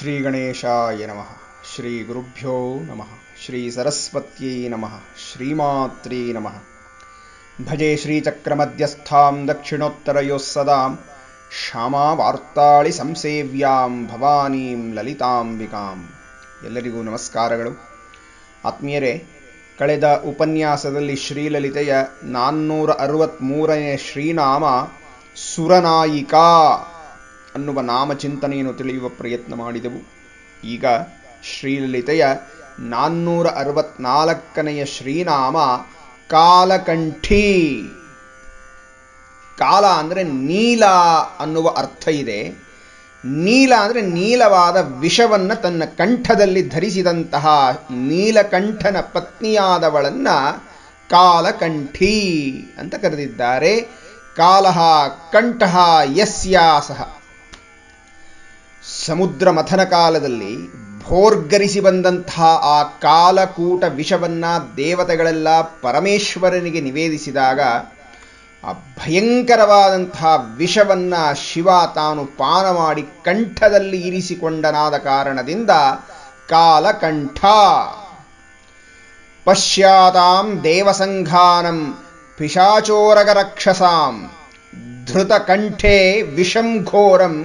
ಶ್ರೀ ಗಣೇಶಾಯ ನಮಃ ಶ್ರೀ ಗುರುಭ್ಯೋ ನಮಃ ಶ್ರೀ ಸರಸ್ವತ್ಯೈ ನಮಃ ಶ್ರೀಮಾತ್ರೇ ನಮಃ ಭಜೆ ಶ್ರೀಚಕ್ರಮಧ್ಯಸ್ಥಾಂ ದಕ್ಷಿಣೋತ್ತರಯೋಃ ಸದಾಂ ಶ್ಯಾಮಾವಾರ್ತಾಳಿ ಸಂಸೇವ್ಯಾಂ ಭವಾನೀಂ ಲಲಿತಾಂಬಿಕಾಂ ಎಲ್ಲರಿಗೂ ನಮಸ್ಕಾರಗಳು ಆತ್ಮೀಯರೇ ಕಳೆದ ಉಪನ್ಯಾಸದಲ್ಲಿ ಶ್ರೀಲಲಿತೆಯ ನಾನ್ನೂರ ಅರವತ್ತ್ಮೂರನೇ ಶ್ರೀನಾಮ ಸುರನಾಯಿಕಾ ಅನ್ನುವ ನಾಮಚಿಂತನೆಯನ್ನು ತಿಳಿಯುವ ಪ್ರಯತ್ನ ಮಾಡಿದೆವು ಈಗ ಶ್ರೀಲಲಿತೆಯ ನಾನ್ನೂರ ಅರವತ್ನಾಲ್ಕನೆಯ ಶ್ರೀನಾಮ ಕಾಲಕಂಠಿ ಕಾಲ ಅಂದರೆ ನೀಲ ಅನ್ನುವ ಅರ್ಥ ಇದೆ ನೀಲ ಅಂದರೆ ನೀಲವಾದ ವಿಷವನ್ನ ತನ್ನ ಕಂಠದಲ್ಲಿ ಧರಿಸಿದಂತಹ ನೀಲಕಂಠನ ಪತ್ನಿಯಾದವಳನ್ನ ಕಾಲಕಂಠಿ ಅಂತ ಕರೆದಿದ್ದಾರೆ ಕಾಲಹ ಕಂಠಃ ಯಸ್ಯಾಸಹ ಸಮುದ್ರ ಮಥನ ಕಾಲದಲ್ಲಿ ಭೋರ್ಗರಿಸಿ ಬಂದಂತಹ ಆ ಕಾಲಕೂಟ ವಿಷವನ್ನ ದೇವತೆಗಳೆಲ್ಲ ಪರಮೇಶ್ವರನಿಗೆ ನಿವೇದಿಸಿದಾಗ ಆ ಭಯಂಕರವಾದಂತಹ ವಿಷವನ್ನ ಶಿವ ತಾನು ಪಾನ ಮಾಡಿ ಕಂಠದಲ್ಲಿ ಇರಿಸಿಕೊಂಡನಾದ ಕಾರಣದಿಂದ ಕಾಲಕಂಠ ಪಶ್ಯಾತಾಂ ದೇವಸಂಘಾನಂ ಪಿಶಾಚೋರಗರಕ್ಷಸಾಂ ಧೃತಕಂಠೆ ವಿಷಂ ಘೋರಂ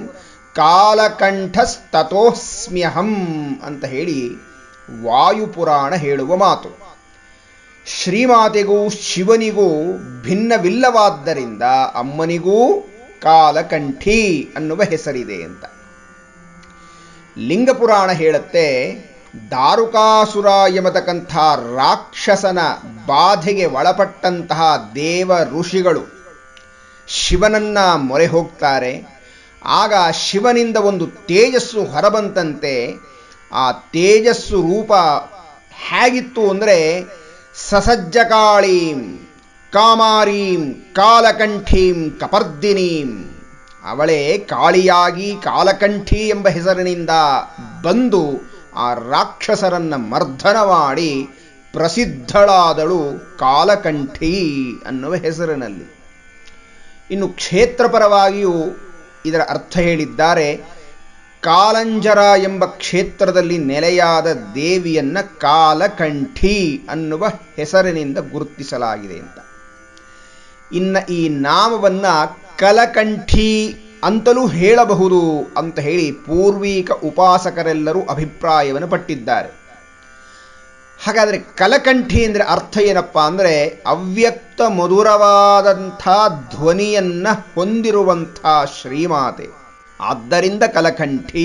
ಕಾಲಕಂಠಸ್ತತೋಸ್ಮ್ಯಹಂ ಅಂತ ಹೇಳಿ ವಾಯುಪುರಾಣ ಹೇಳುವ ಮಾತು ಶ್ರೀಮಾತೆಗೂ ಶಿವನಿಗೂ ಭಿನ್ನವಿಲ್ಲವಾದ್ದರಿಂದ ಅಮ್ಮನಿಗೂ ಕಾಲಕಂಠಿ ಅನ್ನುವ ಹೆಸರಿದೆ ಅಂತ ಲಿಂಗಪುರಾಣ ಹೇಳುತ್ತೆ ದಾರುಕಾಸುರ ಎಂಬತಕ್ಕಂಥ ರಾಕ್ಷಸನ ಬಾಧೆಗೆ ಒಳಪಟ್ಟಂತಹ ದೇವ ಋಷಿಗಳು ಶಿವನನ್ನ ಮೊರೆ ಹೋಗ್ತಾರೆ ಆಗ ಶಿವನಿಂದ ಒಂದು ತೇಜಸ್ಸು ಹೊರಬಂತಂತೆ ಆ ತೇಜಸ್ಸು ರೂಪ ಹೇಗಿತ್ತು ಅಂದರೆ ಸಸಜ್ಜಕಾಳೀಂ ಕಾಮಾರೀಂ ಕಾಲಕಂಠೀಂ ಕಪರ್ದಿನೀಂ ಅವಳೇ ಕಾಳಿಯಾಗಿ ಕಾಲಕಂಠಿ ಎಂಬ ಹೆಸರಿನಿಂದ ಬಂದು ಆ ರಾಕ್ಷಸರನ್ನ ಮರ್ದನ ಮಾಡಿ ಪ್ರಸಿದ್ಧಳಾದಳು ಕಾಲಕಂಠಿ ಅನ್ನುವ ಹೆಸರಿನಲ್ಲಿ ಇನ್ನು ಕ್ಷೇತ್ರಪರವಾಗಿಯೂ ಇದರ ಅರ್ಥ ಹೇಳಿದ್ದಾರೆ ಕಾಲಂಜರ ಎಂಬ ಕ್ಷೇತ್ರದಲ್ಲಿ ನೆಲೆಯಾದ ದೇವಿಯನ್ನ ಕಾಲಕಂಠಿ ಅನ್ನುವ ಹೆಸರಿನಿಂದ ಗುರುತಿಸಲಾಗಿದೆ ಅಂತ ಇನ್ನ ಈ ನಾಮವನ್ನ ಕಲಕಂಠಿ ಅಂತಲೂ ಹೇಳಬಹುದು ಅಂತ ಹೇಳಿ ಪೂರ್ವೀಕ ಉಪಾಸಕರೆಲ್ಲರೂ ಅಭಿಪ್ರಾಯವನ್ನು ಪಟ್ಟಿದ್ದಾರೆ ಹಾಗಾದರೆ ಕಲಕಂಠಿ ಅಂದರೆ ಅರ್ಥ ಏನಪ್ಪ ಅಂದರೆ ಅವ್ಯಕ್ತ ಮಧುರವಾದಂಥ ಧ್ವನಿಯನ್ನ ಹೊಂದಿರುವಂಥ ಶ್ರೀಮಾತೆ ಆದ್ದರಿಂದ ಕಲಕಂಠಿ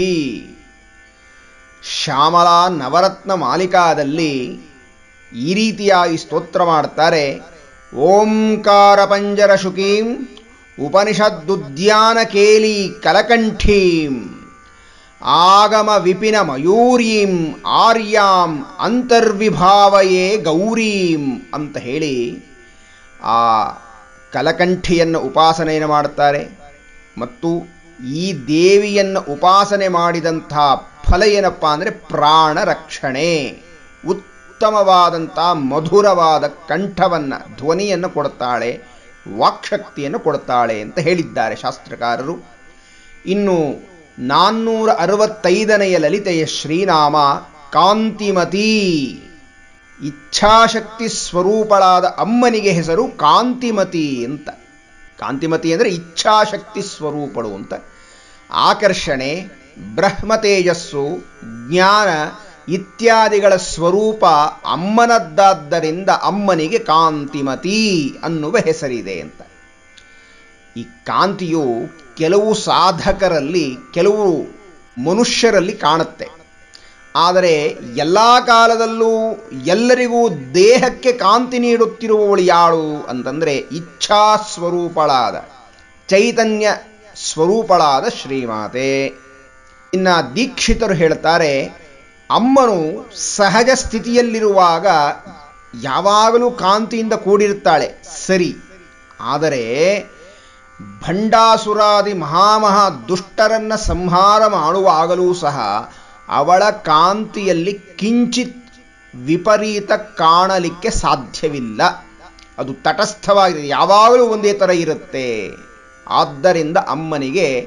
ಶ್ಯಾಮಲಾ ನವರತ್ನ ಮಾಲಿಕಾದಲ್ಲಿ ಈ ರೀತಿಯಾಗಿ ಸ್ತೋತ್ರ ಮಾಡ್ತಾರೆ ಓಂಕಾರ ಪಂಜರ ಶುಕೀಂ ಉಪನಿಷದ್ದುದ್ಯಾನ ಕೇಲಿ ಕಲಕಂಠೀಂ ಆಗಮ ವಿಪಿನ ಮಯೂರೀಂ ಆರ್ಯಾಂ ಅಂತರ್ವಿಭಾವಯೇ ಗೌರೀಂ ಅಂತ ಹೇಳಿ ಆ ಕಲಕಂಠಿಯನ್ನು ಉಪಾಸನೆಯನ್ನು ಮಾಡುತ್ತಾರೆ ಮತ್ತು ಈ ದೇವಿಯನ್ನು ಉಪಾಸನೆ ಮಾಡಿದಂಥ ಫಲ ಏನಪ್ಪ ಅಂದರೆ ಪ್ರಾಣ ರಕ್ಷಣೆ ಉತ್ತಮವಾದಂಥ ಮಧುರವಾದ ಕಂಠವನ್ನ ಧ್ವನಿಯನ್ನು ಕೊಡುತ್ತಾಳೆ ವಾಕ್ಶಕ್ತಿಯನ್ನು ಕೊಡುತ್ತಾಳೆ ಅಂತ ಹೇಳಿದ್ದಾರೆ ಶಾಸ್ತ್ರಕಾರರು ಇನ್ನು ನಾನ್ನೂರ ಅರವತ್ತೈದನೆಯ ಲಲಿತೆಯ ಶ್ರೀನಾಮ ಕಾಂತಿಮತಿ ಇಚ್ಛಾಶಕ್ತಿ ಸ್ವರೂಪಳಾದ ಅಮ್ಮನಿಗೆ ಹೆಸರು ಕಾಂತಿಮತಿ ಅಂತ ಕಾಂತಿಮತಿ ಅಂದರೆ ಇಚ್ಛಾಶಕ್ತಿ ಸ್ವರೂಪಳು ಅಂತ ಆಕರ್ಷಣೆ ಬ್ರಹ್ಮ ತೇಜಸ್ಸು ಜ್ಞಾನ ಇತ್ಯಾದಿಗಳ ಸ್ವರೂಪ ಅಮ್ಮನದ್ದಾದ್ದರಿಂದ ಅಮ್ಮನಿಗೆ ಕಾಂತಿಮತಿ ಅನ್ನುವ ಹೆಸರಿದೆ ಅಂತ ಈ ಕಾಂತಿಯು ಕೆಲವು ಸಾಧಕರಲ್ಲಿ ಕೆಲವು ಮನುಷ್ಯರಲ್ಲಿ ಕಾಣುತ್ತೆ ಆದರೆ ಎಲ್ಲ ಕಾಲದಲ್ಲೂ ಎಲ್ಲರಿಗೂ ದೇಹಕ್ಕೆ ಕಾಂತಿ ನೀಡುತ್ತಿರುವವಳು ಯಾಳು ಅಂತಂದರೆ ಇಚ್ಛಾ ಸ್ವರೂಪಳಾದ ಚೈತನ್ಯ ಸ್ವರೂಪಳಾದ ಶ್ರೀಮಾತೆ ಇನ್ನ ದೀಕ್ಷಿತರು ಹೇಳ್ತಾರೆ ಅಮ್ಮನು ಸಹಜ ಸ್ಥಿತಿಯಲ್ಲಿರುವಾಗ ಯಾವಾಗಲೂ ಕಾಂತಿಯಿಂದ ಕೂಡಿರುತ್ತಾಳೆ ಸರಿ ಆದರೆ ಭಂಡಾಸುರಾದಿ ಮಹಾಮಹಾ ದುಷ್ಟರನ್ನ ಸಂಹಾರ ಮಾಡುವಾಗಲೂ ಸಹ ಅವಳ ಕಾಂತಿಯಲ್ಲಿ ಕಿಂಚಿತ್ ವಿಪರೀತ ಕಾಣಲಿಕ್ಕೆ ಸಾಧ್ಯವಿಲ್ಲ ಅದು ತಟಸ್ಥವಾಗಿದೆ ಯಾವಾಗಲೂ ಒಂದೇ ಥರ ಇರುತ್ತೆ ಆದ್ದರಿಂದ ಅಮ್ಮನಿಗೆ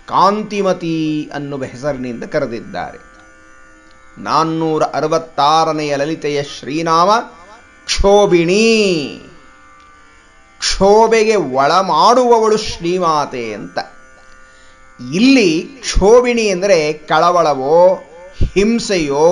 ಕಾಂತಿಮತಿ ಅನ್ನುವ ಹೆಸರಿನಿಂದ ಕರೆದಿದ್ದಾರೆ ನಾನ್ನೂರ ಅರವತ್ತಾರನೆಯ ಲಲಿತೆಯ ಶ್ರೀನಾಮ ಕ್ಷೋಭಿಣಿ ಕ್ಷೋಭೆಗೆ ಒಳಮಾಡುವವಳು ಶ್ರೀಮಾತೆ ಅಂತ ಇಲ್ಲಿ ಕ್ಷೋಭಿಣಿ ಅಂದರೆ ಕಳವಳವೋ ಹಿಂಸೆಯೋ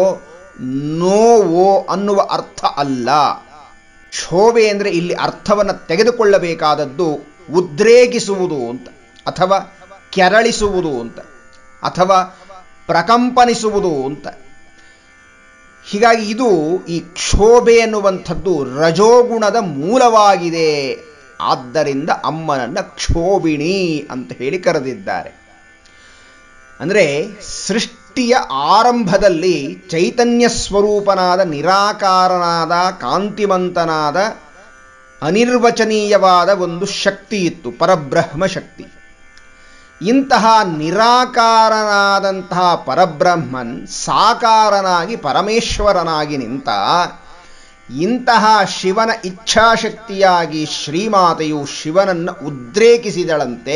ನೋವೋ ಅನ್ನುವ ಅರ್ಥ ಅಲ್ಲ ಕ್ಷೋಭೆ ಅಂದರೆ ಇಲ್ಲಿ ಅರ್ಥವನ್ನು ತೆಗೆದುಕೊಳ್ಳಬೇಕಾದದ್ದು ಉದ್ರೇಕಿಸುವುದು ಅಂತ ಅಥವಾ ಕೆರಳಿಸುವುದು ಅಂತ ಅಥವಾ ಪ್ರಕಂಪನಿಸುವುದು ಅಂತ ಹೀಗಾಗಿ ಇದು ಈ ಕ್ಷೋಭೆ ಎನ್ನುವಂಥದ್ದು ರಜೋಗುಣದ ಮೂಲವಾಗಿದೆ ಆದ್ದರಿಂದ ಅಮ್ಮನನ್ನ ಕ್ಷೋಭಿಣಿ ಅಂತ ಹೇಳಿ ಕರೆದಿದ್ದಾರೆ ಅಂದರೆ ಸೃಷ್ಟಿಯ ಆರಂಭದಲ್ಲಿ ಚೈತನ್ಯ ಸ್ವರೂಪನಾದ ನಿರಾಕಾರನಾದ ಕಾಂತಿಮಂತನಾದ ಅನಿರ್ವಚನೀಯವಾದ ಒಂದು ಶಕ್ತಿ ಇತ್ತು ಪರಬ್ರಹ್ಮ ಶಕ್ತಿ ಇಂತಹ ನಿರಾಕಾರನಾದಂತಹ ಪರಬ್ರಹ್ಮನ್ ಸಾಕಾರನಾಗಿ ಪರಮೇಶ್ವರನಾಗಿ ನಿಂತ ಇಂತಹ ಶಿವನ ಇಚ್ಛಾಶಕ್ತಿಯಾಗಿ ಶ್ರೀಮಾತೆಯು ಶಿವನನ್ನು ಉದ್ರೇಕಿಸಿದಳಂತೆ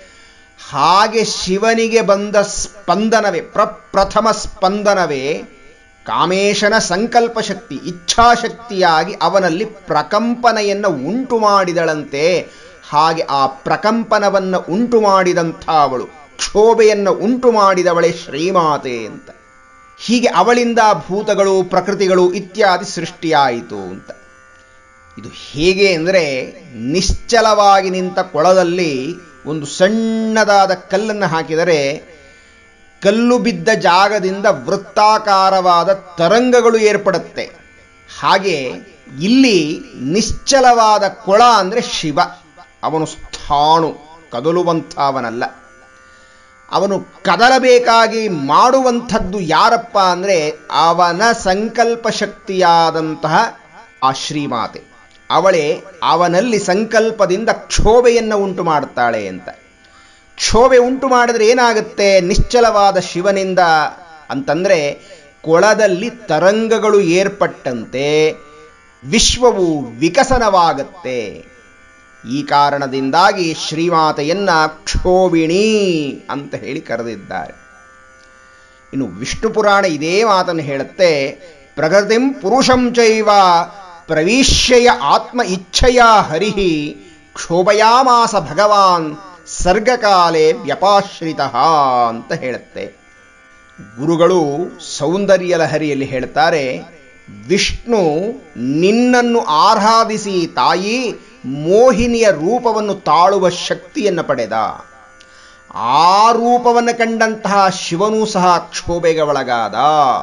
ಹಾಗೆ ಶಿವನಿಗೆ ಬಂದ ಸ್ಪಂದನವೇ ಪ್ರಪ್ರಥಮ ಸ್ಪಂದನವೇ ಕಾಮೇಶನ ಸಂಕಲ್ಪ ಶಕ್ತಿ ಇಚ್ಛಾಶಕ್ತಿಯಾಗಿ ಅವನಲ್ಲಿ ಪ್ರಕಂಪನೆಯನ್ನು ಉಂಟು ಮಾಡಿದಳಂತೆ ಹಾಗೆ ಆ ಪ್ರಕಂಪನವನ್ನು ಉಂಟು ಮಾಡಿದಂಥ ಅವಳು ಕ್ಷೋಭೆಯನ್ನು ಉಂಟು ಮಾಡಿದವಳೆ ಶ್ರೀಮಾತೆ ಅಂತ ಹೀಗೆ ಅವಳಿಂದ ಭೂತಗಳು ಪ್ರಕೃತಿಗಳು ಇತ್ಯಾದಿ ಸೃಷ್ಟಿಯಾಯಿತು ಅಂತ ಇದು ಹೇಗೆ ಅಂದರೆ ನಿಶ್ಚಲವಾಗಿ ನಿಂತ ಕೊಳದಲ್ಲಿ ಒಂದು ಸಣ್ಣದಾದ ಕಲ್ಲನ್ನು ಹಾಕಿದರೆ ಕಲ್ಲು ಬಿದ್ದ ಜಾಗದಿಂದ ವೃತ್ತಾಕಾರವಾದ ತರಂಗಗಳು ಏರ್ಪಡುತ್ತೆ ಹಾಗೆ ಇಲ್ಲಿ ನಿಶ್ಚಲವಾದ ಕೊಳ ಅಂದರೆ ಶಿವ ಅವನು ಸ್ಥಾಣು ಕದಲುವಂಥವನಲ್ಲ ಅವನು ಕದಲಬೇಕಾಗಿ ಮಾಡುವಂಥದ್ದು ಯಾರಪ್ಪ ಅಂದರೆ ಅವನ ಸಂಕಲ್ಪ ಶಕ್ತಿಯಾದಂತಹ ಆ ಶ್ರೀಮಾತೆ ಅವಳೇ ಅವನಲ್ಲಿ ಸಂಕಲ್ಪದಿಂದ ಕ್ಷೋಭೆಯನ್ನು ಉಂಟು ಮಾಡ್ತಾಳೆ ಅಂತ ಕ್ಷೋಭೆ ಉಂಟು ಮಾಡಿದ್ರೆ ಏನಾಗುತ್ತೆ ನಿಶ್ಚಲವಾದ ಶಿವನಿಂದ ಅಂತಂದ್ರೆ ಕೊಳದಲ್ಲಿ ತರಂಗಗಳು ಏರ್ಪಟ್ಟಂತೆ ವಿಶ್ವವು ವಿಕಸನವಾಗತ್ತೆ ಈ ಕಾರಣದಿಂದಾಗಿ ಶ್ರೀಮಾತೆಯನ್ನ ಕ್ಷೋಭಿಣಿ ಅಂತ ಹೇಳಿ ಕರೆದಿದ್ದಾರೆ ಇನ್ನು ವಿಷ್ಣು ಪುರಾಣ ಇದೇ ಮಾತನ್ನು ಹೇಳುತ್ತೆ ಪ್ರಕೃತಿಂ ಪುರುಷಂ ಚೈವ ಪ್ರವಿಶ್ಯಯ ಆತ್ಮ ಇಚ್ಛೆಯ ಹರಿಹಿ ಕ್ಷೋಭಯಾಮಾಸ ಭಗವಾನ್ ಸರ್ಗಕಾಲೆ ವ್ಯಪಾಶ್ರಿತ ಅಂತ ಹೇಳುತ್ತೆ ಗುರುಗಳು ಸೌಂದರ್ಯ ಲಹರಿಯಲ್ಲಿ ಹೇಳ್ತಾರೆ ವಿಷ್ಣು ನಿನ್ನನ್ನು ಆರಾಧಿಸಿ ತಾಯಿ ಮೋಹಿನಿಯ ರೂಪವನ್ನು ತಾಳುವ ಶಕ್ತಿಯನ್ನು ಪಡೆದ ಆ ರೂಪವನ್ನು ಕಂಡಂತಹ ಶಿವನೂ ಸಹ ಕ್ಷೋಭೆಗೆ ಒಳಗಾದ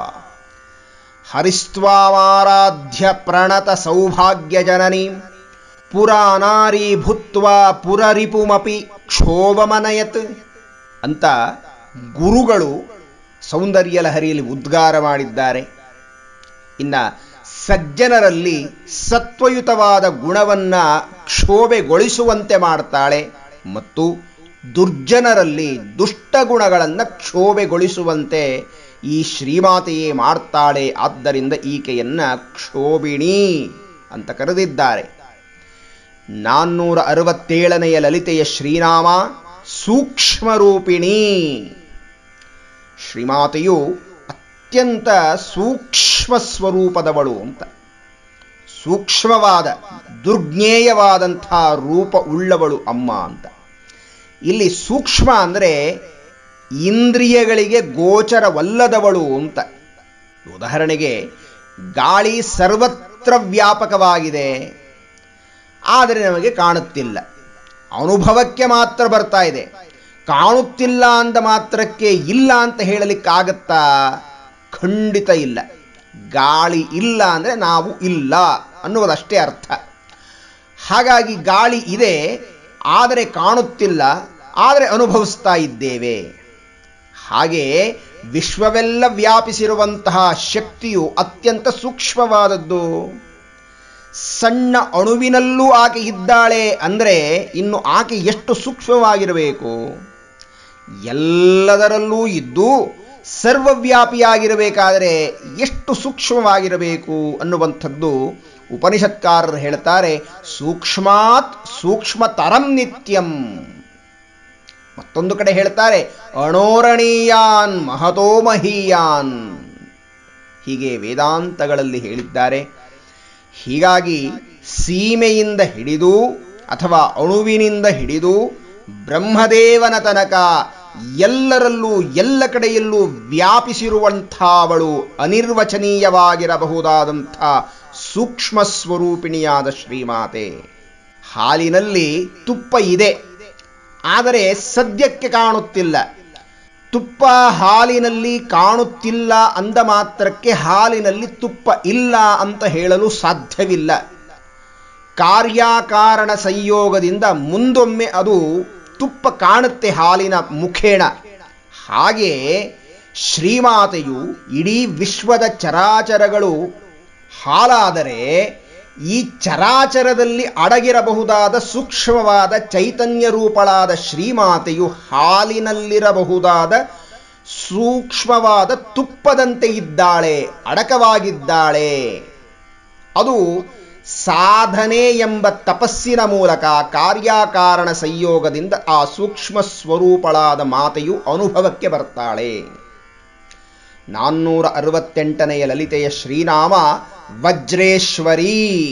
ಹರಿಸ್ತ್ವಾಮಾರಾಧ್ಯ ಪ್ರಣತ ಸೌಭಾಗ್ಯ ಜನನಿ ಪುರಾನಾರಿ ಭೂತ್ವ ಪುರರಿಪುಮಪಿ ಕ್ಷೋಭಮನಯತ್ ಅಂತ ಗುರುಗಳು ಸೌಂದರ್ಯ ಲಹರಿಯಲ್ಲಿ ಉದ್ಗಾರ ಮಾಡಿದ್ದಾರೆ ಇನ್ನ ಸಜ್ಜನರಲ್ಲಿ ಸತ್ವಯುತವಾದ ಗುಣವನ್ನ ಕ್ಷೋಭೆಗೊಳಿಸುವಂತೆ ಮಾಡ್ತಾಳೆ ಮತ್ತು ದುರ್ಜನರಲ್ಲಿ ದುಷ್ಟ ಗುಣಗಳನ್ನು ಕ್ಷೋಭೆಗೊಳಿಸುವಂತೆ ಈ ಶ್ರೀಮಾತೆಯೇ ಮಾಡ್ತಾಳೆ ಆದ್ದರಿಂದ ಈಕೆಯನ್ನ ಕ್ಷೋಭಿಣಿ ಅಂತ ಕರೆದಿದ್ದಾರೆ ನಾನ್ನೂರ ಅರವತ್ತೇಳನೆಯ ಲಲಿತೆಯ ಶ್ರೀನಾಮ ಸೂಕ್ಷ್ಮರೂಪಿಣಿ ಶ್ರೀಮಾತೆಯು ಅತ್ಯಂತ ಸೂಕ್ಷ್ಮ ಸ್ವರೂಪದವಳು ಅಂತ ಸೂಕ್ಷ್ಮವಾದ ದುರ್ಜ್ಞೇಯವಾದಂಥ ರೂಪ ಉಳ್ಳವಳು ಅಮ್ಮ ಅಂತ ಇಲ್ಲಿ ಸೂಕ್ಷ್ಮ ಅಂದರೆ ಇಂದ್ರಿಯಗಳಿಗೆ ಗೋಚರವಲ್ಲದವಳು ಅಂತ ಉದಾಹರಣೆಗೆ ಗಾಳಿ ಸರ್ವತ್ರ ವ್ಯಾಪಕವಾಗಿದೆ ಆದರೆ ನಮಗೆ ಕಾಣುತ್ತಿಲ್ಲ ಅನುಭವಕ್ಕೆ ಮಾತ್ರ ಬರ್ತಾ ಇದೆ ಕಾಣುತ್ತಿಲ್ಲ ಅಂದ ಮಾತ್ರಕ್ಕೆ ಇಲ್ಲ ಅಂತ ಹೇಳಲಿಕ್ಕಾಗತ್ತಾ ಖಂಡಿತ ಇಲ್ಲ ಗಾಳಿ ಇಲ್ಲ ಅಂದರೆ ನಾವು ಇಲ್ಲ ಅನ್ನುವುದಷ್ಟೇ ಅರ್ಥ ಹಾಗಾಗಿ ಗಾಳಿ ಇದೆ ಆದರೆ ಕಾಣುತ್ತಿಲ್ಲ ಆದರೆ ಅನುಭವಿಸ್ತಾ ಇದ್ದೇವೆ ಹಾಗೆ ವಿಶ್ವವೆಲ್ಲ ವ್ಯಾಪಿಸಿರುವಂತಹ ಶಕ್ತಿಯು ಅತ್ಯಂತ ಸೂಕ್ಷ್ಮವಾದದ್ದು ಸಣ್ಣ ಅಣುವಿನಲ್ಲೂ ಆಕೆ ಇದ್ದಾಳೆ ಅಂದರೆ ಇನ್ನು ಆಕೆ ಎಷ್ಟು ಸೂಕ್ಷ್ಮವಾಗಿರಬೇಕು ಎಲ್ಲದರಲ್ಲೂ ಇದ್ದು ಸರ್ವವ್ಯಾಪಿಯಾಗಿರಬೇಕಾದರೆ ಎಷ್ಟು ಸೂಕ್ಷ್ಮವಾಗಿರಬೇಕು ಅನ್ನುವಂಥದ್ದು ಉಪನಿಷತ್ಕಾರರು ಹೇಳ್ತಾರೆ ಸೂಕ್ಷ್ಮಾತ್ ಸೂಕ್ಷ್ಮತರಂ ನಿತ್ಯಂ ಮತ್ತೊಂದು ಕಡೆ ಹೇಳ್ತಾರೆ ಅಣೋರಣೀಯಾನ್ ಮಹತೋ ಮಹೀಯಾನ್ ಹೀಗೆ ವೇದಾಂತಗಳಲ್ಲಿ ಹೇಳಿದ್ದಾರೆ ಹೀಗಾಗಿ ಸೀಮೆಯಿಂದ ಹಿಡಿದು ಅಥವಾ ಅಣುವಿನಿಂದ ಹಿಡಿದು ಬ್ರಹ್ಮದೇವನ ತನಕ ಎಲ್ಲರಲ್ಲೂ ಎಲ್ಲ ಕಡೆಯಲ್ಲೂ ವ್ಯಾಪಿಸಿರುವಂಥವಳು ಅನಿರ್ವಚನೀಯವಾಗಿರಬಹುದಾದಂಥ ಸೂಕ್ಷ್ಮ ಸ್ವರೂಪಿಣಿಯಾದ ಶ್ರೀಮಾತೆ ಹಾಲಿನಲ್ಲಿ ತುಪ್ಪ ಇದೆ ಆದರೆ ಸದ್ಯಕ್ಕೆ ಕಾಣುತ್ತಿಲ್ಲ ತುಪ್ಪ ಹಾಲಿನಲ್ಲಿ ಕಾಣುತ್ತಿಲ್ಲ ಅಂದ ಮಾತ್ರಕ್ಕೆ ಹಾಲಿನಲ್ಲಿ ತುಪ್ಪ ಇಲ್ಲ ಅಂತ ಹೇಳಲು ಸಾಧ್ಯವಿಲ್ಲ ಕಾರ್ಯಕಾರಣ ಸಂಯೋಗದಿಂದ ಮುಂದೊಮ್ಮೆ ಅದು ತುಪ್ಪ ಕಾಣುತ್ತೆ ಹಾಲಿನ ಮುಖೇಣ ಹಾಗೆ ಶ್ರೀಮಾತೆಯು ಇಡೀ ವಿಶ್ವದ ಚರಾಚರಗಳು ಹಾಲಾದರೆ ಈ ಚರಾಚರದಲ್ಲಿ ಅಡಗಿರಬಹುದಾದ ಸೂಕ್ಷ್ಮವಾದ ಚೈತನ್ಯ ರೂಪಳಾದ ಶ್ರೀಮಾತೆಯು ಹಾಲಿನಲ್ಲಿರಬಹುದಾದ ಸೂಕ್ಷ್ಮವಾದ ತುಪ್ಪದಂತೆ ಇದ್ದಾಳೆ ಅಡಕವಾಗಿದ್ದಾಳೆ ಅದು ಸಾಧನೆ ಎಂಬ ತಪಸ್ಸಿನ ಮೂಲಕ ಕಾರ್ಯಕಾರಣ ಸಂಯೋಗದಿಂದ ಆ ಸೂಕ್ಷ್ಮ ಸ್ವರೂಪಳಾದ ಮಾತೆಯು ಅನುಭವಕ್ಕೆ ಬರ್ತಾಳೆ ನಾನ್ನೂರ ಅರವತ್ತೆಂಟನೆಯ ಲಲಿತೆಯ ಶ್ರೀನಾಮ ವಜ್ರೇಶ್ವರಿ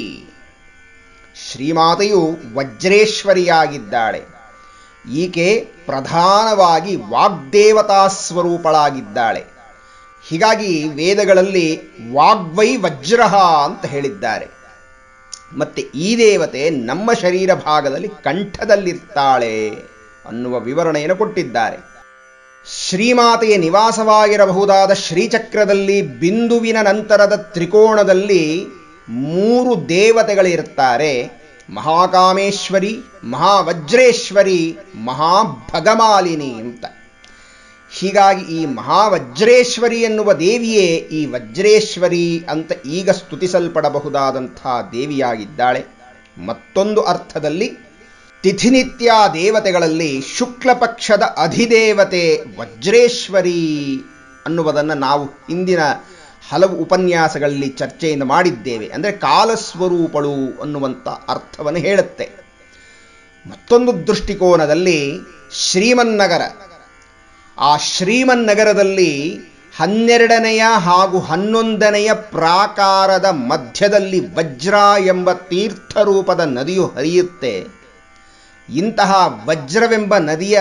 ಶ್ರೀಮಾತೆಯು ವಜ್ರೇಶ್ವರಿಯಾಗಿದ್ದಾಳೆ ಈಕೆ ಪ್ರಧಾನವಾಗಿ ವಾಗ್ದೇವತಾ ಸ್ವರೂಪಳಾಗಿದ್ದಾಳೆ ಹೀಗಾಗಿ ವೇದಗಳಲ್ಲಿ ವಾಗ್ವೈ ವಜ್ರಹ ಅಂತ ಹೇಳಿದ್ದಾರೆ ಮತ್ತೆ ಈ ದೇವತೆ ನಮ್ಮ ಶರೀರ ಭಾಗದಲ್ಲಿ ಕಂಠದಲ್ಲಿರ್ತಾಳೆ ಅನ್ನುವ ವಿವರಣೆಯನ್ನು ಕೊಟ್ಟಿದ್ದಾರೆ ಶ್ರೀಮಾತೆಯ ನಿವಾಸವಾಗಿರಬಹುದಾದ ಶ್ರೀಚಕ್ರದಲ್ಲಿ ಬಿಂದುವಿನ ನಂತರದ ತ್ರಿಕೋಣದಲ್ಲಿ ಮೂರು ದೇವತೆಗಳಿರುತ್ತಾರೆ ಮಹಾಕಾಮೇಶ್ವರಿ ಮಹಾವಜ್ರೇಶ್ವರಿ ಮಹಾಭಗಮಾಲಿನಿ ಅಂತ ಹೀಗಾಗಿ ಈ ಮಹಾವಜ್ರೇಶ್ವರಿ ಎನ್ನುವ ದೇವಿಯೇ ಈ ವಜ್ರೇಶ್ವರಿ ಅಂತ ಈಗ ಸ್ತುತಿಸಲ್ಪಡಬಹುದಾದಂಥ ದೇವಿಯಾಗಿದ್ದಾಳೆ ಮತ್ತೊಂದು ಅರ್ಥದಲ್ಲಿ ತಿಥಿನಿತ್ಯ ದೇವತೆಗಳಲ್ಲಿ ಶುಕ್ಲ ಪಕ್ಷದ ಅಧಿದೇವತೆ ವಜ್ರೇಶ್ವರಿ ಅನ್ನುವುದನ್ನು ನಾವು ಇಂದಿನ ಹಲವು ಉಪನ್ಯಾಸಗಳಲ್ಲಿ ಚರ್ಚೆಯಿಂದ ಮಾಡಿದ್ದೇವೆ ಅಂದರೆ ಕಾಲಸ್ವರೂಪಳು ಅನ್ನುವಂಥ ಅರ್ಥವನ್ನು ಹೇಳುತ್ತೆ ಮತ್ತೊಂದು ದೃಷ್ಟಿಕೋನದಲ್ಲಿ ಶ್ರೀಮನ್ನಗರ ಆ ಶ್ರೀಮನ್ನಗರದಲ್ಲಿ ಹನ್ನೆರಡನೆಯ ಹಾಗೂ ಹನ್ನೊಂದನೆಯ ಪ್ರಾಕಾರದ ಮಧ್ಯದಲ್ಲಿ ವಜ್ರ ಎಂಬ ತೀರ್ಥರೂಪದ ನದಿಯು ಹರಿಯುತ್ತೆ ಇಂತಹ ವಜ್ರವೆಂಬ ನದಿಯ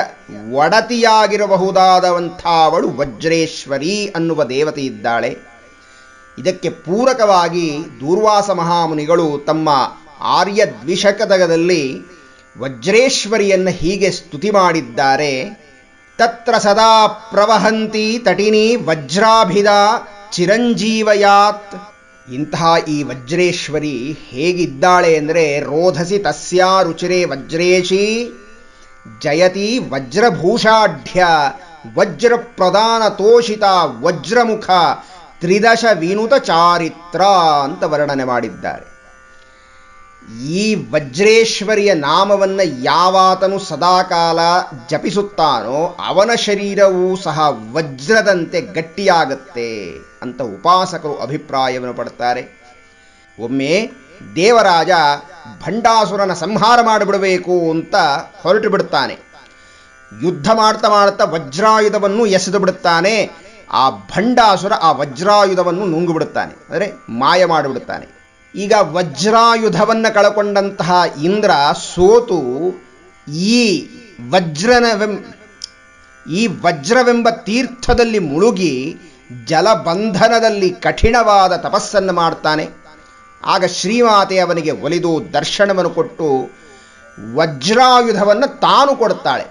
ಒಡತಿಯಾಗಿರಬಹುದಾದಂಥವಳು ವಜ್ರೇಶ್ವರಿ ಅನ್ನುವ ದೇವತೆ ಇದ್ದಾಳೆ ಇದಕ್ಕೆ ಪೂರಕವಾಗಿ ದೂರ್ವಾಸ ಮಹಾಮುನಿಗಳು ತಮ್ಮ ಆರ್ಯ ದ್ವಿಷಕದಗದಲ್ಲಿ ವಜ್ರೇಶ್ವರಿಯನ್ನು ಹೀಗೆ ಸ್ತುತಿ ಮಾಡಿದ್ದಾರೆ ತತ್ರ ಸದಾ ಪ್ರವಹಂತಿ ತಟಿನಿ ವಜ್ರಾಭಿದ ಚಿರಂಜೀವಯಾತ್ ಇಂತಹ ಈ ವಜ್ರೇಶ್ವರಿ ಹೇಗಿದ್ದಾಳೆ ಅಂದರೆ ರೋಧಸಿ ತಸ್ಯಾ ರುಚಿರೇ ವಜ್ರೇಶಿ ಜಯತಿ ವಜ್ರಭೂಷಾಢ್ಯ ವಜ್ರ ಪ್ರಧಾನ ತೋಷಿತ ವಜ್ರಮುಖ ತ್ರಿದಶ ವಿನುತ ಚಾರಿತ್ರ ಅಂತ ವರ್ಣನೆ ಮಾಡಿದ್ದಾರೆ ಈ ವಜ್ರೇಶ್ವರಿಯ ನಾಮವನ್ನು ಯಾವಾತನು ಸದಾಕಾಲ ಜಪಿಸುತ್ತಾನೋ ಅವನ ಶರೀರವೂ ಸಹ ವಜ್ರದಂತೆ ಗಟ್ಟಿಯಾಗತ್ತೆ ಅಂತ ಉಪಾಸಕರು ಅಭಿಪ್ರಾಯವನ್ನು ಪಡ್ತಾರೆ ಒಮ್ಮೆ ದೇವರಾಜ ಭಂಡಾಸುರನ ಸಂಹಾರ ಮಾಡಿಬಿಡಬೇಕು ಅಂತ ಹೊರಟು ಬಿಡುತ್ತಾನೆ ಯುದ್ಧ ಮಾಡ್ತಾ ಮಾಡ್ತಾ ವಜ್ರಾಯುಧವನ್ನು ಎಸೆದು ಬಿಡುತ್ತಾನೆ ಆ ಭಂಡಾಸುರ ಆ ವಜ್ರಾಯುಧವನ್ನು ನುಂಗು ಬಿಡುತ್ತಾನೆ ಅಂದರೆ ಮಾಯ ಮಾಡಿಬಿಡುತ್ತಾನೆ ಈಗ ವಜ್ರಾಯುಧವನ್ನು ಕಳಕೊಂಡಂತಹ ಇಂದ್ರ ಸೋತು ಈ ವಜ್ರನವೆಂ ಈ ವಜ್ರವೆಂಬ ತೀರ್ಥದಲ್ಲಿ ಮುಳುಗಿ ಜಲಬಂಧನದಲ್ಲಿ ಕಠಿಣವಾದ ತಪಸ್ಸನ್ನು ಮಾಡ್ತಾನೆ ಆಗ ಶ್ರೀಮಾತೆ ಅವನಿಗೆ ಒಲಿದು ದರ್ಶನವನ್ನು ಕೊಟ್ಟು ವಜ್ರಾಯುಧವನ್ನು ತಾನು ಕೊಡುತ್ತಾಳೆ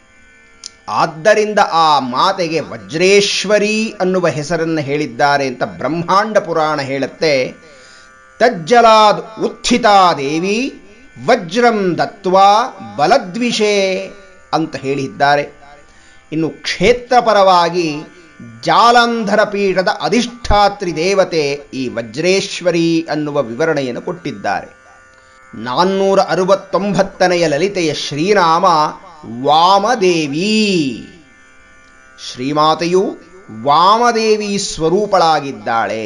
ಆದ್ದರಿಂದ ಆ ಮಾತೆಗೆ ವಜ್ರೇಶ್ವರಿ ಅನ್ನುವ ಹೆಸರನ್ನು ಹೇಳಿದ್ದಾರೆ ಅಂತ ಬ್ರಹ್ಮಾಂಡ ಪುರಾಣ ಹೇಳುತ್ತೆ ತಜ್ಜಲಾದ್ ಉತ್ಥಿತಾ ದೇವಿ ವಜ್ರಂ ದತ್ವಾ ಬಲದ್ವಿಷೇ ಅಂತ ಹೇಳಿದ್ದಾರೆ ಇನ್ನು ಕ್ಷೇತ್ರಪರವಾಗಿ ಜಾಲಂಧರ ಪೀಠದ ಅಧಿಷ್ಠಾತ್ರಿ ದೇವತೆ ಈ ವಜ್ರೇಶ್ವರಿ ಅನ್ನುವ ವಿವರಣೆಯನ್ನು ಕೊಟ್ಟಿದ್ದಾರೆ ನಾನ್ನೂರ ಅರವತ್ತೊಂಬತ್ತನೆಯ ಲಲಿತೆಯ ಶ್ರೀನಾಮ ವಾಮದೇವಿ ಶ್ರೀಮಾತೆಯು ವಾಮದೇವಿ ಸ್ವರೂಪಳಾಗಿದ್ದಾಳೆ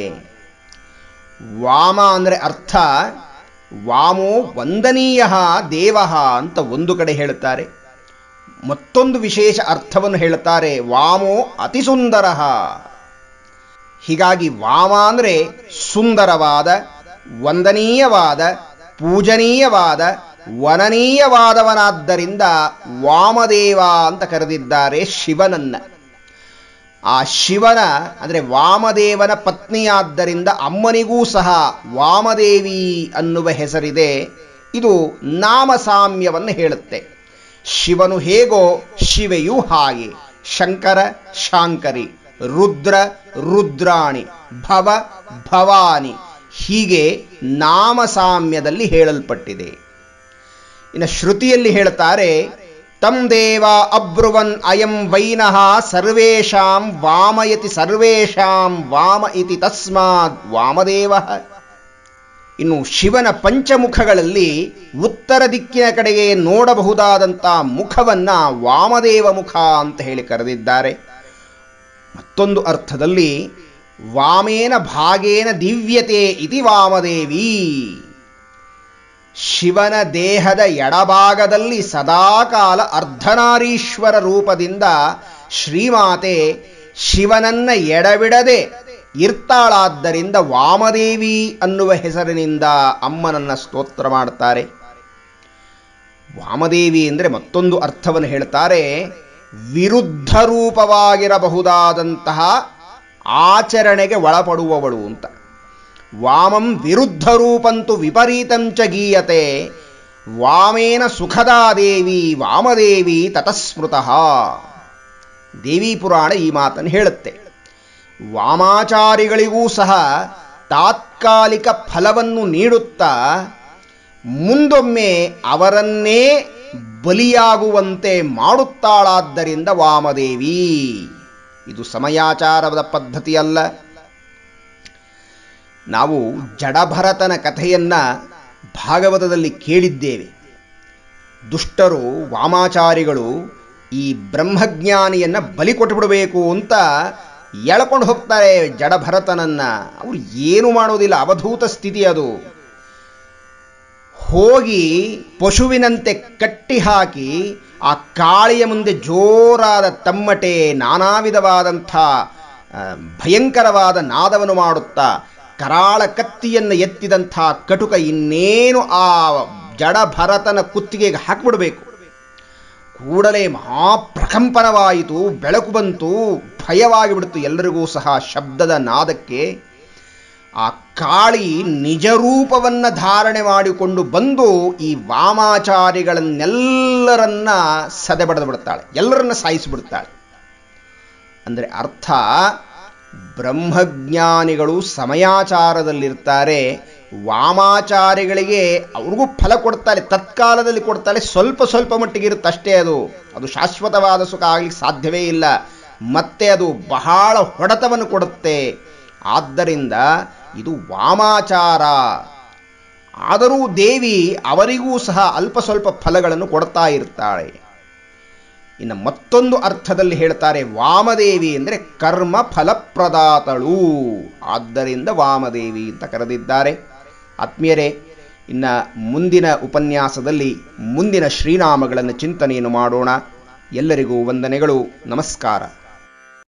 ವಾಮ ಅಂದರೆ ಅರ್ಥ ವಾಮೋ ವಂದನೀಯ ದೇವ ಅಂತ ಒಂದು ಕಡೆ ಹೇಳುತ್ತಾರೆ ಮತ್ತೊಂದು ವಿಶೇಷ ಅರ್ಥವನ್ನು ಹೇಳುತ್ತಾರೆ ವಾಮೋ ಅತಿ ಸುಂದರ ಹೀಗಾಗಿ ವಾಮ ಅಂದರೆ ಸುಂದರವಾದ ವಂದನೀಯವಾದ ಪೂಜನೀಯವಾದ ವನನೀಯವಾದವನಾದ್ದರಿಂದ ವಾಮದೇವ ಅಂತ ಕರೆದಿದ್ದಾರೆ ಶಿವನನ್ನ ಆ ಶಿವನ ಅಂದರೆ ವಾಮದೇವನ ಪತ್ನಿಯಾದ್ದರಿಂದ ಅಮ್ಮನಿಗೂ ಸಹ ವಾಮದೇವಿ ಅನ್ನುವ ಹೆಸರಿದೆ ಇದು ನಾಮಸಾಮ್ಯವನ್ನು ಹೇಳುತ್ತೆ ಶಿವನು ಹೇಗೋ ಶಿವೆಯೂ ಹಾಗೆ ಶಂಕರ ಶಾಂಕರಿ ರುದ್ರ ರುದ್ರಾಣಿ ಭವ ಭವಾನಿ ಹೀಗೆ ನಾಮಸಾಮ್ಯದಲ್ಲಿ ಹೇಳಲ್ಪಟ್ಟಿದೆ ಇನ್ನು ಶ್ರುತಿಯಲ್ಲಿ ಹೇಳ್ತಾರೆ ತಂ ದೇವ ಅಬ್ರುವನ್ ಅಯಂ ವೈನಃ ಸರ್ವೇಷಾಂ ವಾಮಯತಿ ಸರ್ವೇಷಾಂ ವಾಮ ಇತಿ ತಸ್ಮಾತ್ ವಾಮದೇವ ಇನ್ನು ಶಿವನ ಪಂಚಮುಖಗಳಲ್ಲಿ ಉತ್ತರ ದಿಕ್ಕಿನ ಕಡೆಗೆ ನೋಡಬಹುದಾದಂಥ ಮುಖವನ್ನ ವಾಮದೇವ ಮುಖ ಅಂತ ಹೇಳಿ ಕರೆದಿದ್ದಾರೆ ಮತ್ತೊಂದು ಅರ್ಥದಲ್ಲಿ ವಾಮೇನ ಭಾಗೇನ ದಿವ್ಯತೆ ಇತಿ ವಾಮದೇವಿ ಶಿವನ ದೇಹದ ಎಡಭಾಗದಲ್ಲಿ ಸದಾಕಾಲ ಅರ್ಧನಾರೀಶ್ವರ ರೂಪದಿಂದ ಶ್ರೀಮಾತೆ ಶಿವನನ್ನ ಎಡಬಿಡದೆ ಇರ್ತಾಳಾದ್ದರಿಂದ ವಾಮದೇವಿ ಅನ್ನುವ ಹೆಸರಿನಿಂದ ಅಮ್ಮನನ್ನ ಸ್ತೋತ್ರ ಮಾಡ್ತಾರೆ ವಾಮದೇವಿ ಅಂದರೆ ಮತ್ತೊಂದು ಅರ್ಥವನ್ನು ಹೇಳ್ತಾರೆ ವಿರುದ್ಧ ರೂಪವಾಗಿರಬಹುದಾದಂತಹ ಆಚರಣೆಗೆ ಒಳಪಡುವವಳು ಅಂತ ವಾಮಂ ವಿರುದ್ಧ ರೂಪಂತು ವಿಪರೀತಂಚ ಗೀಯತೆ ವಾಮೇನ ಸುಖದಾದೇವಿ ವಾಮದೇವಿ ತತಸ್ಮೃತಃ ದೇವಿ ಪುರಾಣ ಈ ಮಾತನ್ನು ಹೇಳುತ್ತೆ ವಾಮಾಚಾರಿಗಳಿಗೂ ಸಹ ತಾತ್ಕಾಲಿಕ ಫಲವನ್ನು ನೀಡುತ್ತಾ ಮುಂದೊಮ್ಮೆ ಅವರನ್ನೇ ಬಲಿಯಾಗುವಂತೆ ಮಾಡುತ್ತಾಳಾದ್ದರಿಂದ ವಾಮದೇವಿ ಇದು ಸಮಯಾಚಾರದ ಪದ್ಧತಿ ಅಲ್ಲ ನಾವು ಜಡಭರತನ ಕಥೆಯನ್ನ ಭಾಗವತದಲ್ಲಿ ಕೇಳಿದ್ದೇವೆ ದುಷ್ಟರು ವಾಮಾಚಾರಿಗಳು ಈ ಬ್ರಹ್ಮಜ್ಞಾನಿಯನ್ನ ಬಲಿ ಕೊಟ್ಟುಬಿಡಬೇಕು ಅಂತ ಎಳ್ಕೊಂಡು ಹೋಗ್ತಾರೆ ಜಡಭರತನನ್ನ ಅವ್ರು ಏನು ಮಾಡೋದಿಲ್ಲ ಅವಧೂತ ಸ್ಥಿತಿ ಅದು ಹೋಗಿ ಪಶುವಿನಂತೆ ಕಟ್ಟಿ ಹಾಕಿ ಆ ಕಾಳಿಯ ಮುಂದೆ ಜೋರಾದ ತಮ್ಮಟೆ ನಾನಾ ವಿಧವಾದಂಥ ಆ, ಭಯಂಕರವಾದ ನಾದವನ್ನು ಮಾಡುತ್ತಾ ಕರಾಳ ಕತ್ತಿಯನ್ನು ಎತ್ತಿದಂಥ ಕಟುಕ ಇನ್ನೇನು ಆ ಜಡಭರತನ ಕುತ್ತಿಗೆಗೆ ಹಾಕಿಬಿಡಬೇಕು ಕೂಡಲೇ ಮಹಾಪ್ರಕಂಪನವಾಯಿತು ಬೆಳಕು ಬಂತು ಭಯವಾಗಿ ಬಿಡ್ತು ಎಲ್ಲರಿಗೂ ಸಹ ಶಬ್ದದ ನಾದಕ್ಕೆ ಆ ಕಾಳಿ ನಿಜ ರೂಪವನ್ನ ಧಾರಣೆ ಮಾಡಿಕೊಂಡು ಬಂದು ಈ ವಾಮಾಚಾರಿಗಳನ್ನೆಲ್ಲರನ್ನ ಸದೆ ಬಡಿದು ಬಿಡ್ತಾಳೆ ಎಲ್ಲರನ್ನ ಸಾಯಿಸಿಬಿಡ್ತಾಳೆ ಅಂದರೆ ಅರ್ಥ ಬ್ರಹ್ಮಜ್ಞಾನಿಗಳು ಸಮಯಾಚಾರದಲ್ಲಿರ್ತಾರೆ ವಾಮಾಚಾರಿಗಳಿಗೆ ಅವ್ರಿಗೂ ಫಲ ಕೊಡ್ತಾರೆ ತತ್ಕಾಲದಲ್ಲಿ ಕೊಡ್ತಾರೆ ಸ್ವಲ್ಪ ಸ್ವಲ್ಪ ಮಟ್ಟಿಗೆ ಇರುತ್ತೆ ಅಷ್ಟೇ ಅದು ಅದು ಶಾಶ್ವತವಾದ ಸುಖ ಆಗ್ಲಿಕ್ಕೆ ಸಾಧ್ಯವೇ ಇಲ್ಲ ಮತ್ತೆ ಅದು ಬಹಳ ಹೊಡೆತವನ್ನು ಕೊಡುತ್ತೆ ಆದ್ದರಿಂದ ಇದು ವಾಮಾಚಾರ ಆದರೂ ದೇವಿ ಅವರಿಗೂ ಸಹ ಅಲ್ಪ ಸ್ವಲ್ಪ ಫಲಗಳನ್ನು ಕೊಡ್ತಾ ಇರ್ತಾಳೆ ಇನ್ನು ಮತ್ತೊಂದು ಅರ್ಥದಲ್ಲಿ ಹೇಳ್ತಾರೆ ವಾಮದೇವಿ ಅಂದರೆ ಕರ್ಮ ಫಲಪ್ರದಾತಳು ಆದ್ದರಿಂದ ವಾಮದೇವಿ ಅಂತ ಕರೆದಿದ್ದಾರೆ ಆತ್ಮೀಯರೇ ಇನ್ನು ಮುಂದಿನ ಉಪನ್ಯಾಸದಲ್ಲಿ ಮುಂದಿನ ಶ್ರೀನಾಮಗಳನ್ನು ಚಿಂತನೆಯನ್ನು ಮಾಡೋಣ ಎಲ್ಲರಿಗೂ ವಂದನೆಗಳು ನಮಸ್ಕಾರ